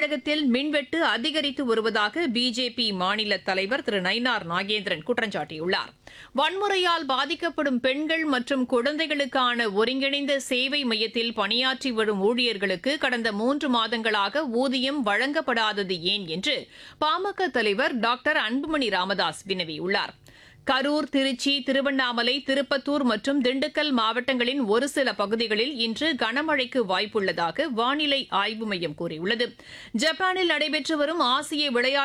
தமிழகத்தில் மின்வெட்டு அதிகரித்து வருவதாக பிஜேபி மாநில தலைவர் திரு நயினார் நாகேந்திரன் குற்றம் சாட்டியுள்ளார் வன்முறையால் பாதிக்கப்படும் பெண்கள் மற்றும் குழந்தைகளுக்கான ஒருங்கிணைந்த சேவை மையத்தில் பணியாற்றி வரும் ஊழியர்களுக்கு கடந்த மூன்று மாதங்களாக ஊதியம் வழங்கப்படாதது ஏன் என்று பாமக தலைவர் டாக்டர் அன்புமணி ராமதாஸ் வினவியுள்ளார் கரூர் திருச்சி திருவண்ணாமலை திருப்பத்தூர் மற்றும் திண்டுக்கல் மாவட்டங்களின் ஒரு சில பகுதிகளில் இன்று கனமழைக்கு வாய்ப்புள்ளதாக வானிலை ஆய்வு மையம் கூறியுள்ளது ஜப்பானில் நடைபெற்று வரும் ஆசிய விளையாட்டு